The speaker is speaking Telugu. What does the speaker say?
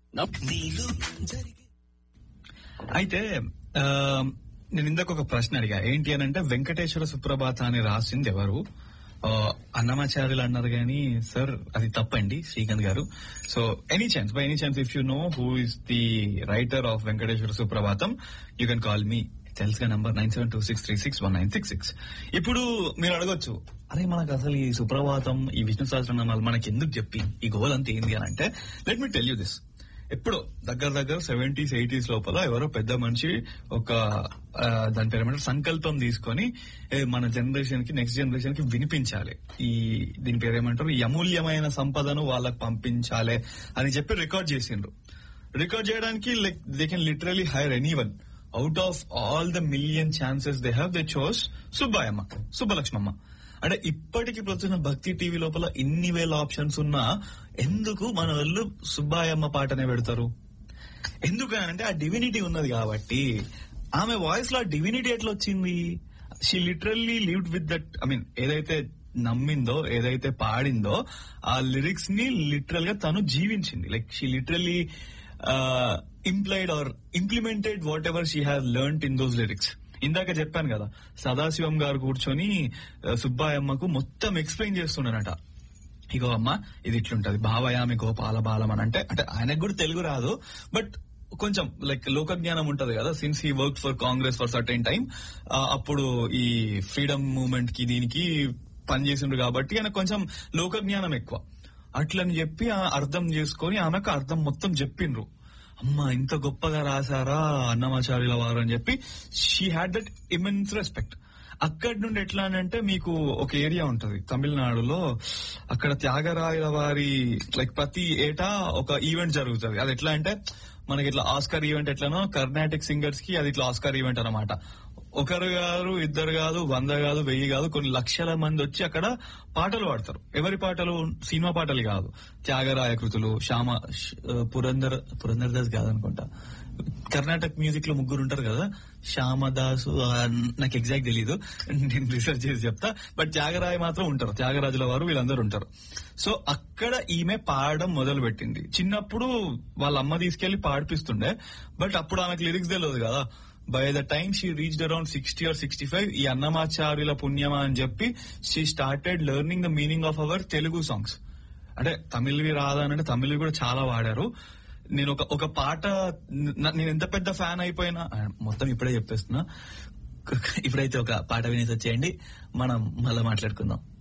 అయితే ఆ, నేను ఇందాక ఒక ప్రశ్న అడిగా ఏంటి అని అంటే వెంకటేశ్వర సుప్రభాత అని రాసింది ఎవరు ఆ, అన్నమాచార్యులు అన్నారు కానీ సార్ అది తప్పండి శ్రీకాంత్ గారు so any chance by any chance if you know who is the writer of Venkateswara Suprabhatam you can call me తెలుసుగా number nine seven two six three six one nine six six ఇప్పుడు మీరు అడగొచ్చు అరే మనకు అసలు ఈ సుప్రభాతం ఈ విష్ణు సహస్రనామాలు మనకి ఎందుకు చెప్పి ఈ గోల్ అంతా ఏంది అని అంటే let me tell you this ఎప్పుడో దగ్గర దగ్గర సెవెంటీస్ ఎయిటీస్ లోపల ఎవరో పెద్ద మనిషి ఒక ఆ, దాని పేరు ఏమంటారు సంకల్పం తీసుకొని ఏ, మన జనరేషన్ కి నెక్స్ట్ జనరేషన్ కి వినిపించాలి ఈ దీని పేరు ఏమంటారు ఈ అమూల్యమైన సంపదను వాళ్ళకి పంపించాలి అని చెప్పి రికార్డ్ చేసిండ్రు రికార్డ్ చేయడానికి like they can literally hire any one out of all the million chances they have they chose Subbayamma Subbalakshmamma అంటే ఇప్పటికి ఇప్పుడు వచ్చిన భక్తి టీవీ లోపల ఇన్ని వేల ఆప్షన్స్ ఉన్నా ఎందుకు మన వాళ్ళు సుబ్బాయమ్మ పాటనే పెడతారు ఎందుకనంటే ఆ డివినిటీ ఉన్నది కాబట్టి ఆమె వాయిస్ లో ఆ డివినిటీ ఎట్లా వచ్చింది she literally lived with that I mean ఏదైతే నమ్మిందో ఏదైతే పాడిందో ఆ లిరిక్స్ ని లిటరల్ గా తను జీవించింది like she literally implied or implemented whatever she has learn in those lyrics ఇందాక చెప్పాను కదా సదాశివం గారు కూర్చొని ఆ, సుబ్బాయమ్మకు మొత్తం ఎక్స్ప్లెయిన్ చేస్తున్నారట ఇగో అమ్మ ఇది ఇట్లుంటది భావయామి గోపాల బాలం అని అంటే అంటే ఆయనకు కూడా తెలుగు రాదు బట్ కొంచెం లైక్ లోక జ్ఞానం ఉంటది కదా since he work for Congress for certain time అప్పుడు ఈ ఫ్రీడమ్ మూవ్మెంట్ కి దీనికి పనిచేసిండ్రు కాబట్టి ఆయన కొంచెం లోక జ్ఞానం ఎక్కువ అట్లని చెప్పి ఆ అర్థం చేసుకొని ఆమెకు అర్థం మొత్తం చెప్పిండ్రు అమ్మ ఇంత గొప్పగా రాశారా అన్నమాచార్యుల వారు అని చెప్పి she had that immense respect అక్కడి నుండి ఎట్లా అని అంటే మీకు ఒక ఏరియా ఉంటది తమిళనాడులో అక్కడ త్యాగరాయుల వారి లైక్ ప్రతి ఏటా ఒక ఈవెంట్ జరుగుతుంది అది ఎట్లా అంటే మనకి ఇట్లా ఆస్కర్ ఈవెంట్ ఎట్లానో కర్ణాటిక్ సింగర్స్ కి అది ఇట్లా ఆస్కర్ ఈవెంట్ అన్నమాట ఒకరు కాదు ఇద్దరు కాదు వంద కాదు వెయ్యి కాదు కొన్ని లక్షల మంది వచ్చి అక్కడ పాటలు పాడతారు ఎవరి పాటలు సినిమా పాటలు కాదు త్యాగరాయ కృతులు శ్యామ శ్- పురందర్ పురందర్ దాస్ కాదనుకుంటా కర్ణాటక మ్యూజిక్ లో ముగ్గురు ఉంటారు కదా శ్యామదాసు ఆ, నాకు ఎగ్జాక్ట్ తెలియదు నేను రీసెర్చ్ చేసి చెప్తా బట్ త్యాగరాయ మాత్రం ఉంటారు త్యాగరాజుల వారు వీళ్ళందరూ ఉంటారు సో అక్కడ ఈమె పాడడం మొదలు పెట్టింది చిన్నప్పుడు వాళ్ళ అమ్మ తీసుకెళ్లి పాడిపిస్తుండే బట్ అప్పుడు ఆమెకు లిరిక్స్ తెలియదు కదా by the time she reached around sixty or sixty five ఈ అన్నమాచార్యుల పుణ్యమా అని చెప్పి she started learning the meaning of our Telugu songs అంటే తమిళ్వి రాదానంటే తమిళ్ కూడా చాలా వాడారు నేను ఒక ఒక పాట న- నేను ఎంత పెద్ద ఫ్యాన్ అయిపోయినా ఆ, మొత్తం ఇప్పుడే చెప్పేస్తున్నా ఇప్పుడైతే ఒక పాట వినేసి వచ్చేయండి మనం మళ్ళీ మాట్లాడుకుందాం